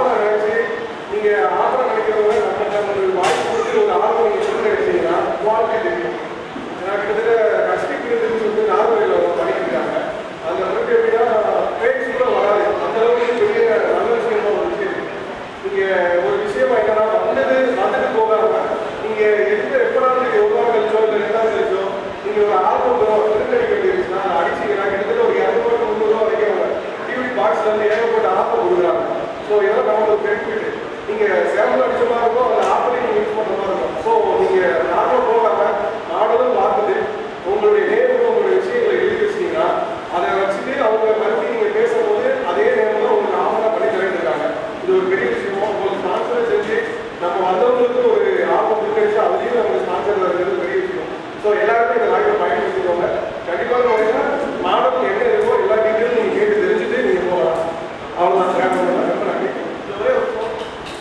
ஆஃபராக நினைச்சு நீங்கள் ஆஃபராக நினைக்கிறவங்க நம்ம ஒரு வாய்ப்பு கொடுத்து ஒரு ஆர்வம் நீங்கள் சொல்ல நினைச்சீங்கன்னா குவாலிட்டி தெரியும் ஏன்னா கிட்டத்தட்ட கஷ்டிக்கிறதுன்னு சொல்லிட்டு நார்வேல பண்ணியிருக்காங்க அதில் வந்துட்டு எப்படின்னா பேச்சு கூட வராது அந்த அளவுக்கு பெரிய நல்ல விஷயமா ஒரு விஷயம் நீங்கள் ஒரு விஷயம் என்னன்னா வந்தது வந்துட்டு போகாம நீங்கள் எந்த எப்படாவது ஒரு வாரம் கழிச்சோ இல்லை ரெண்டாவது கழிச்சோ நீங்கள் ஒரு ஆல்பம் திருநெல்வேலி கட்டிருச்சுன்னா அதை அடிச்சீங்கன்னா கிட்டத்தட்ட ஒரு இரநூறு முந்நூறுவா வரைக்கும் டிவி பாக்ஸ்ல இருந்து ஏகப்பட்ட ஆஃபர் கொடுக்குறாங்க ஸோ இதெல்லாம் நமக்கு ஒரு பெனிஃபிட் நீங்கள் சேம்பிள் அடிச்ச மாதிரி இருக்கும் அந்த ஆஃபரையும் நீங்கள் யூஸ் பண்ணுற மாதிரி இருக்கும் ஸோ நீங்கள் நார்மலாக போகாம மாடலும் பார்த்துட்டு உங்களுடைய நேரம் உங்களுடைய விஷயங்களை எழுதி வச்சிங்கன்னா அதை வச்சுட்டு அவங்க மறுபடியும் நீங்கள் பேசும்போது அதே நேரத்தில் உங்களுக்கு ஆஃபராக பண்ணி தரேன் இது ஒரு பெரிய விஷயமா உங்களுக்கு ஸ்பான்சரை செஞ்சு நம்ம வந்தவங்களுக்கு ஒரு ஆர்வம் இருக்கிறது அதுலேயும் நமக்கு ஸ்பான்சர் வருகிறது பெரிய விஷயம் ஸோ எல்லாருமே இந்த வாய்ப்பை பயன்படுத்திக்கோங்க கண்டிப்பாக பார்த்தீங்கன்னா மாடல் என்ன இருக்கோ எல்லா டீட்டெயிலும் நீங்கள் கேட்டு தெரிஞ்சுட்டு நீங்கள் போகலாம் அவ்வளோதான் ஷேர் பண்ணுவேன் ரொம்ப நன்றி இந்த ஒரே ஒரு phone.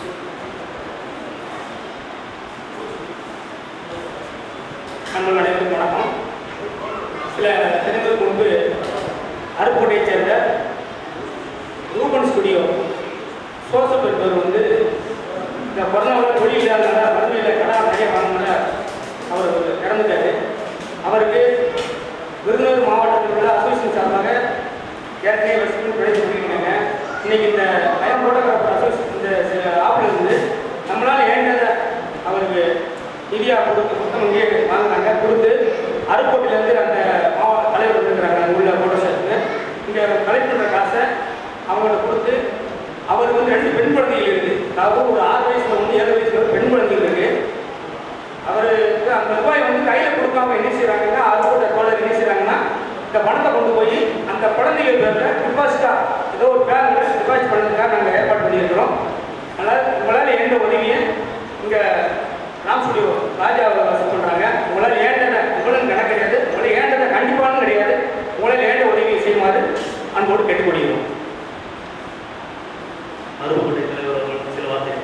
நண்பர்கள் அனைவருக்கும் வணக்கம் சில தினங்களுக்கு முன்பு அருப்புக்கோட்டையைச் சேர்ந்த ரூபன் ஸ்டுடியோ சோசப் என்பவர் வந்து இந்த கொரோனாவில் தொழில் இல்லாதனால வறுமையில் கடா நிறைய வாங்கினால அவர் இறந்துட்டாரு அவருக்கு விருதுநகர் மாவட்டத்தில் உள்ள அசோசியேஷன் சார்பாக ஏற்கனவே வருஷத்துக்கு பிழைத்து முடிக்கிறாங்க இன்னைக்கு இந்த பயம் போட்டோகிராஃபர் அசோசியேஷன் இந்த ஆப்பில் இருந்து நம்மளால் ஏண்டதை அவருக்கு நிதியா கொடுத்து மொத்தம் இங்கே வாங்கினாங்க கொடுத்து அருக்கோட்டிலேருந்து அந்த மாவட்ட தலைவர் வந்துருக்கிறாங்க அங்கே உள்ள ஃபோட்டோ ஷாப்புக்கு இங்கே கலெக்ட் பண்ணுற காசை அவங்களுக்கு கொடுத்து அவருக்கு வந்து ரெண்டு பெண் குழந்தைகள் இருக்குது அதாவது ஒரு ஆறு வயசுல வந்து ஏழு வயசுல ஒரு பெண் குழந்தைகள் இருக்கு அவருக்கு அந்த ரூபாய் வந்து கையில் கொடுக்காம என்ன செய்கிறாங்கன்னா அருக்கோட்டை தோழர் என்ன செய்கிறாங்கன்னா இந்த பணத்தை கொண்டு போய் அந்த குழந்தைகள் பேரில் டிபாசிட்டா ஏதோ ஒரு பேங்க்ல டிபாசிட் பண்ணுறதுக்காக நாங்கள் ஏற்பாடு பண்ணியிருக்கிறோம் அதனால் உங்களால் எந்த உதவியை இங்கே ராம் ஸ்டுடியோ ராஜா வசம் பண்ணுறாங்க உங்களால் ஏண்டதை உங்களுக்கு கணக்கு கிடையாது உங்களை ஏண்டதை கண்டிப்பான கிடையாது உங்களால் ஏண்ட உதவியை செய்யுமாறு அன்போடு கேட்டுக்கொள்கிறோம் அருப்புக்கோட்டை தலைவர் அவர்கள் சில வார்த்தைகள்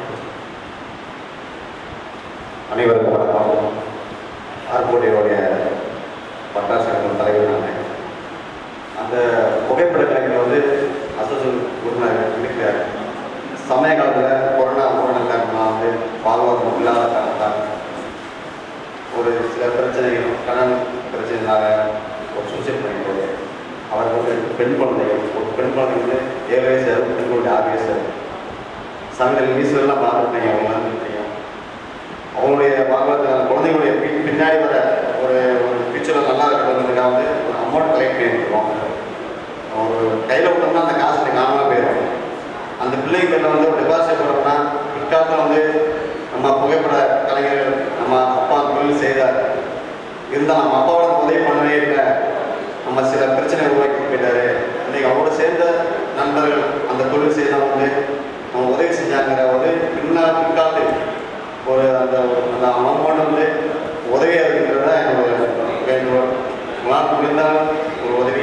அனைவருக்கும் வணக்கம் ஆர்கோட்டையோடைய பட்டாசங்கள் தலைவர் நான் அந்த புகைப்பட கலைஞர் வந்து அசோசியேஷன் உறுப்பினர் இருக்கிறார் சமய காலத்தில் கொரோனா கொரோனா காரணமாக வந்து வாழ்வாதாரம் இல்லாத காரணத்தால் ஒரு சில பிரச்சனைகள் கடன் பிரச்சனைனால ஒரு சூசைட் பண்ணிட்டு அவருக்கு வந்து ரெண்டு பெண் குழந்தைகள் ஒரு பெண் குழந்தை வந்து ஏழு வயசு ஒரு பெண் குழந்தை ஆறு வயசு சமையல் நியூஸ்லாம் பார்த்துருப்பீங்க அவங்க வந்து தெரியும் அவங்களுடைய வாழ்வாதார குழந்தைங்களுடைய பின் பின்னாடி வர ஒரு ஒரு ஃபியூச்சரில் நல்லா இருக்கிறதுக்காக வந்து ஒரு அமௌண்ட் கலெக்ட் பண்ணிட்டுருக்கோம் ஒரு கையில் விட்டோம்னா அந்த காசு காணாமல் போயிடும் அந்த பிள்ளைங்க பேரில் வந்து ஒரு டெபாசிட் பண்ணோம்னா பிற்காலத்தில் வந்து நம்ம புகைப்பட கலைஞர்கள் நம்ம அப்பா தொழில் செய்தார் இருந்தால் நம்ம அப்பாவோட உதவி பண்ணவே இல்லை நம்ம சில பிரச்சனை உருவாக்கி போயிட்டாரு இன்னைக்கு அவரோட சேர்ந்த நண்பர்கள் அந்த தொழில் செய்தவங்க வந்து நம்ம உதவி செஞ்சாங்கிற ஒரு பின்னா பிற்காலத்து ஒரு அந்த அந்த அமௌண்ட் வந்து உதவியாக இருக்கிறதா என்னோட வேண்டுகோள் உங்களால் முடிந்தால் ஒரு உதவி